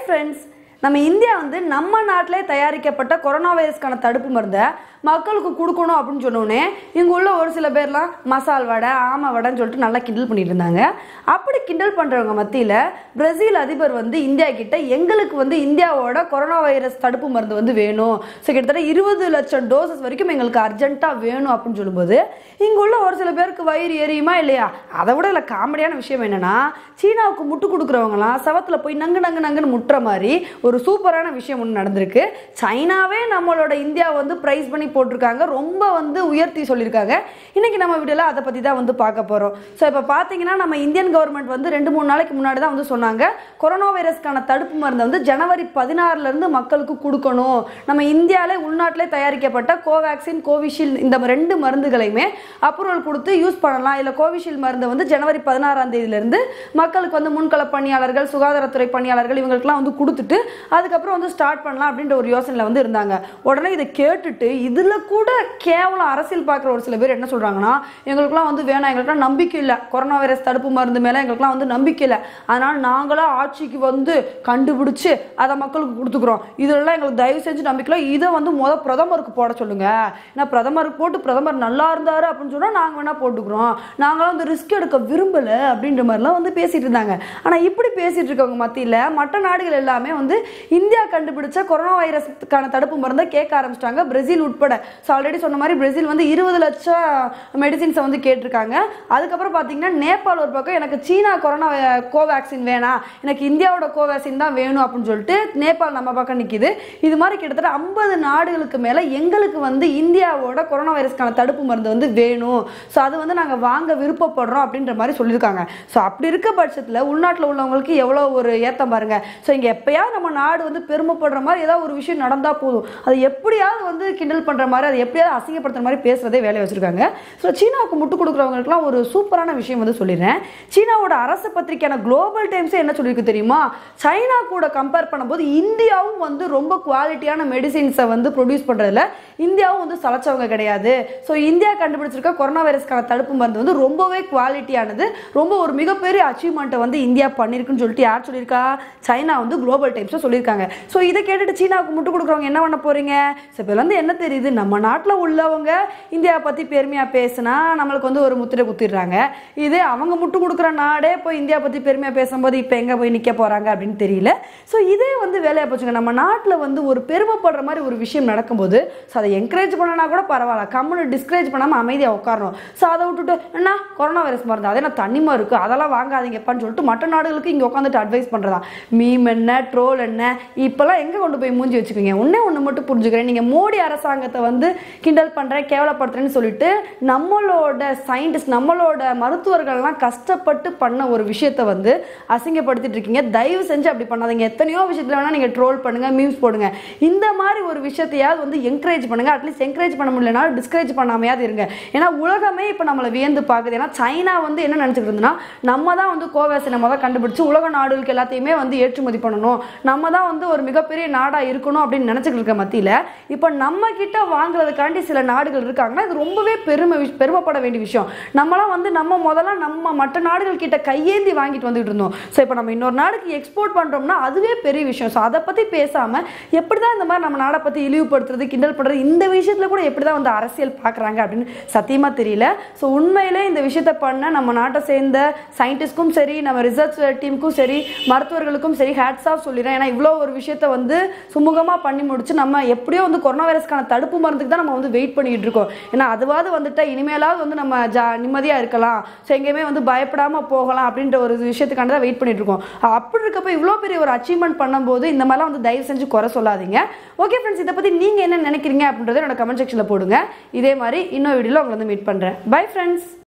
friends நம்ம India வந்து நம்ம நாட்டிலே தயாரிக்கப்பட்ட கொரோனா வைரஸ்க்கான தடுப்பு மருந்தை மக்களுக்கு கொடுக்கணும் அப்படின்னு சொன்னோடனே இங்கே உள்ள ஒரு சில பேர்லாம் மசால் வடை ஆமை வடைன்னு சொல்லிட்டு நல்லா கிண்டல் பண்ணிட்டு இருந்தாங்க அப்படி கிண்டல் பண்ணுறவங்க மத்தியில் பிரேசில் அதிபர் வந்து இந்தியா கிட்ட எங்களுக்கு வந்து இந்தியாவோட கொரோனா வைரஸ் தடுப்பு மருந்து வந்து வேணும் ஸோ கிட்டத்தட்ட இருபது லட்சம் டோசஸ் வரைக்கும் எங்களுக்கு அர்ஜென்ட்டாக வேணும் அப்படின்னு சொல்லும்போது இங்கே உள்ள ஒரு சில பேருக்கு வயிறு எரியுமா இல்லையா அதை விட இல்லை காமெடியான விஷயம் என்னன்னா சீனாவுக்கு முட்டு கொடுக்குறவங்களாம் சவத்தில் போய் நங்கு நங்கு நங்குன்னு முட்டுற மாதிரி ஒரு சூப்பரான விஷயம் ஒன்று நடந்திருக்கு சைனாவே நம்மளோட இந்தியா வந்து ப்ரைஸ் பண்ணி போட்டிருக்காங்க ரொம்ப வந்து உயர்த்தி சொல்லியிருக்காங்க இன்னைக்கு நம்ம வீடியோவில் அதை பற்றி தான் வந்து பார்க்க போகிறோம் ஸோ இப்போ பார்த்தீங்கன்னா நம்ம இந்தியன் கவர்மெண்ட் வந்து ரெண்டு மூணு நாளைக்கு முன்னாடி தான் வந்து சொன்னாங்க கொரோனா வைரஸ்க்கான தடுப்பு மருந்தை வந்து ஜனவரி பதினாறுலேருந்து மக்களுக்கு கொடுக்கணும் நம்ம இந்தியாவிலே உள்நாட்டிலே தயாரிக்கப்பட்ட கோவேக்சின் கோவிஷீல்டு இந்த ரெண்டு மருந்துகளையுமே அப்ரூவல் கொடுத்து யூஸ் பண்ணலாம் இல்லை கோவிஷீல்டு மருந்தை வந்து ஜனவரி பதினாறாம் தேதியிலேருந்து மக்களுக்கு வந்து முன்கள பணியாளர்கள் சுகாதாரத்துறை பணியாளர்கள் இவங்களுக்குலாம் வந்து கொடுத்துட்டு அதுக்கப்புறம் வந்து ஸ்டார்ட் பண்ணலாம் அப்படின்ற ஒரு யோசனையில் வந்து இருந்தாங்க உடனே இதை கேட்டுட்டு இதில் கூட கேவலம் அரசியல் பார்க்குற ஒரு சில பேர் என்ன சொல்கிறாங்கன்னா எங்களுக்குலாம் வந்து வேணாம் எங்களுக்குலாம் நம்பிக்கை இல்லை கொரோனா வைரஸ் தடுப்பு மருந்து மேலே எங்களுக்குலாம் வந்து நம்பிக்கை இல்லை அதனால் நாங்களாம் ஆட்சிக்கு வந்து கண்டுபிடிச்சு அதை மக்களுக்கு கொடுத்துக்குறோம் இதெல்லாம் எங்களுக்கு தயவு செஞ்சு நம்பிக்கை இல்லை இதை வந்து முத பிரதமருக்கு போட சொல்லுங்க ஏன்னா பிரதமருக்கு போட்டு பிரதமர் நல்லா இருந்தாரு அப்படின்னு சொன்னால் நாங்கள் வேணால் போட்டுக்கிறோம் நாங்களாம் வந்து ரிஸ்க் எடுக்க விரும்பலை அப்படின்ற மாதிரிலாம் வந்து பேசிட்டு இருந்தாங்க ஆனால் இப்படி பேசிட்டு இருக்கவங்க மத்தியில் மற்ற நாடுகள் எல்லாமே வந்து இந்தியா கண்டுபிடிச்ச கொரோனா வைரஸ்க்கான தடுப்பு மருந்தை கேட்க ஆரம்பிச்சிட்டாங்க பிரேசில் உட்பட ஸோ ஆல்ரெடி சொன்ன மாதிரி பிரேசில் வந்து இருபது லட்சம் மெடிசின்ஸை வந்து கேட்டிருக்காங்க அதுக்கப்புறம் பார்த்தீங்கன்னா நேபாள் ஒரு பக்கம் எனக்கு சீனா கொரோனா வை- கோவேக்சின் வேணாம் எனக்கு இந்தியாவோட கோவேக்சின் தான் வேணும் அப்படின்னு சொல்லிட்டு நேபாள் நம்ம பக்கம் நிற்கிது இது மாதிரி கிட்டத்தட்ட ஐம்பது நாடுகளுக்கு மேலே எங்களுக்கு வந்து இந்தியாவோட கொரோனா வைரஸ்க்கான தடுப்பு மருந்து வந்து வேணும் ஸோ அது வந்து நாங்கள் வாங்க விருப்பப்படுறோம் அப்படின்ற மாதிரி சொல்லியிருக்காங்க ஸோ அப்படி இருக்க பட்சத்தில் உள்நாட்டில் உள்ளவங்களுக்கு எவ்வளோ ஒரு ஏத்தம் பாருங்க ஸோ இங்கே எப்பயாவது நம்ம நாடு வந்து பெருமைப்படுற மாதிரி ஏதாவது ஒரு விஷயம் நடந்தால் போதும் அது எப்படியாவது வந்து கிண்டல் பண்ணுற மாதிரி அது எப்படியாவது அசிங்கப்படுத்துற மாதிரி பேசுறதே வேலையை வச்சிருக்காங்க ஸோ சீனாவுக்கு முட்டு கொடுக்குறவங்களுக்குலாம் ஒரு சூப்பரான விஷயம் வந்து சொல்லிடுறேன் சீனாவோட அரசு பத்திரிக்கையான குளோபல் டைம்ஸே என்ன சொல்லியிருக்கு தெரியுமா சைனா கூட கம்பேர் பண்ணும்போது இந்தியாவும் வந்து ரொம்ப குவாலிட்டியான மெடிசின்ஸை வந்து ப்ரொடியூஸ் பண்ணுறதுல இந்தியாவும் வந்து சளைச்சவங்க கிடையாது ஸோ இந்தியா கண்டுபிடிச்சிருக்க கொரோனா வைரஸ்க்கான தடுப்பு மருந்து வந்து ரொம்பவே குவாலிட்டியானது ரொம்ப ஒரு மிகப்பெரிய அச்சீவ்மெண்ட்டை வந்து இந்தியா பண்ணியிருக்குன்னு சொல்லிட்டு யார் சொல்லியிருக்கா சைனா வந்து குளோபல் டைம்ஸில் சொல்லியிருக்காங்க ஸோ இதை கேட்டுட்டு சீனாவுக்கு முட்டு கொடுக்குறவங்க என்ன பண்ண போறீங்க ஸோ இப்போ வந்து என்ன தெரியுது நம்ம நாட்டில் உள்ளவங்க இந்தியாவை பற்றி பெருமையாக பேசுனா நம்மளுக்கு வந்து ஒரு முத்திரை குத்திடுறாங்க இதே அவங்க முட்டு கொடுக்குற நாடே போய் இந்தியா பற்றி பெருமையாக பேசும்போது இப்போ எங்கே போய் நிற்க போகிறாங்க அப்படின்னு தெரியல ஸோ இதே வந்து வேலையை போச்சுங்க நம்ம நாட்டில் வந்து ஒரு பெருமைப்படுற மாதிரி ஒரு விஷயம் நடக்கும்போது ஸோ அதை என்கரேஜ் பண்ணனா கூட பரவாயில்ல கம்முன்னு டிஸ்கரேஜ் பண்ணாமல் அமைதியாக உட்காரணும் ஸோ அதை விட்டுட்டு என்ன கொரோனா வைரஸ் மருந்து அதே நான் தண்ணிமா இருக்குது அதெல்லாம் வாங்காதீங்கப்பான்னு சொல்லிட்டு மற்ற நாடுகளுக்கு இங்கே உட்காந்துட்டு அட்வைஸ் பண்ணுறதா மீம் என்ன ட்ரோல் என்ன இப்போல்லாம் எங்கே கொண்டு போய் மூஞ்சி வச்சுக்கோங்க ஒன்றே ஒன்று மட்டும் புரிஞ்சுக்கிறேன் நீங்கள் மோடி அரசாங்கத்தை வந்து கிண்டல் பண்ணுறேன் கேவலப்படுத்துறேன்னு சொல்லிட்டு நம்மளோட சயின்டிஸ்ட் நம்மளோட மருத்துவர்கள்லாம் கஷ்டப்பட்டு பண்ண ஒரு விஷயத்தை வந்து அசிங்கப்படுத்திட்டு இருக்கீங்க தயவு செஞ்சு அப்படி பண்ணாதீங்க எத்தனையோ விஷயத்தில் வேணால் நீங்கள் ட்ரோல் பண்ணுங்க மீம்ஸ் போடுங்க இந்த மாதிரி ஒரு விஷயத்தையாவது வந்து என்கரேஜ் பண்ணுங்க அட்லீஸ்ட் என்கரேஜ் பண்ண முடியலனாலும் டிஸ்கரேஜ் பண்ணாமையாவது இருங்க ஏன்னா உலகமே இப்போ நம்மளை வியந்து பார்க்குது ஏன்னா சைனா வந்து என்ன நினச்சிட்டு இருந்ததுன்னா நம்ம தான் வந்து கோவேக்சினை முதல் கண்டுபிடிச்சு உலக நாடுகளுக்கு எல்லாத்தையுமே வந்து ஏற்றுமதி பண்ணணும் நம்ம தான் வந்து ஒரு மிகப்பெரிய நாடாக இருக்கணும் அப்படின்னு நினச்சிட்டு இருக்க மத்தியில் இப்போ நம்ம கிட்ட வாங்குறதுக்காண்டி சில நாடுகள் இருக்காங்கன்னா இது ரொம்பவே பெருமை விஷ்- பெருமைப்பட வேண்டிய விஷயம் நம்மளாம் வந்து நம்ம முதல்ல நம்ம மற்ற நாடுகள் கிட்ட கையேந்தி வாங்கிட்டு வந்துட்டு இருந்தோம் ஸோ இப்போ நம்ம இன்னொரு நாடுக்கு எக்ஸ்போர்ட் பண்ணுறோம்னா அதுவே பெரிய விஷயம் ஸோ அதை பற்றி பேசாமல் எப்படி தான் இந்த மாதிரி நம்ம நாடை பற்றி இழிவுபடுத்துறது கிண்டல் பண்ணுறது இந்த விஷயத்தில் கூட எப்படி தான் வந்து அரசியல் பார்க்குறாங்க அப்படின்னு சத்தியமாக தெரியல ஸோ உண்மையிலே இந்த விஷயத்த பண்ண நம்ம நாட்டை சேர்ந்த சயின்டிஸ்ட்க்கும் சரி நம்ம ரிசர்ச் டீமுக்கும் சரி மருத்துவர்களுக்கும் சரி ஹேட்ஸ் ஆஃப் சொல்லிடுறேன் ஏன்னா இவ்வளோ ஒரு விஷயத்த வந்து சுமூகமாக பண்ணி முடிச்சு நம்ம எப்படியோ வந்து கொரோனா வைரஸ்க்கான தடுப்பு மருந்துக்கு தான் நம்ம வந்து வெயிட் பண்ணிட்டு இருக்கோம் ஏன்னா அதுவாவது வந்துட்டா இனிமேலாவது வந்து நம்ம ஜா நிம்மதியாக இருக்கலாம் ஸோ எங்கேயுமே வந்து பயப்படாமல் போகலாம் அப்படின்ற ஒரு விஷயத்துக்காண்டி தான் வெயிட் பண்ணிட்டு இருக்கோம் அப்படி இருக்கப்போ இவ்வளோ பெரிய ஒரு அச்சீவ்மெண்ட் பண்ணும்போது இந்த மாதிரிலாம் வந்து தயவு செஞ்சு குறை சொல்லாதீங்க ஓகே ஃப்ரெண்ட்ஸ் இதை பற்றி நீங்கள் என்ன நினைக்கிறீங்க அப்படின்றத என்னோட கமெண்ட் செக்ஷனில் போடுங்க இதே மாதிரி இன்னொரு வீடியோவில் உங்களை வந்து மீட் பண்ணுறேன் பை ஃப்ரெண்ட்ஸ்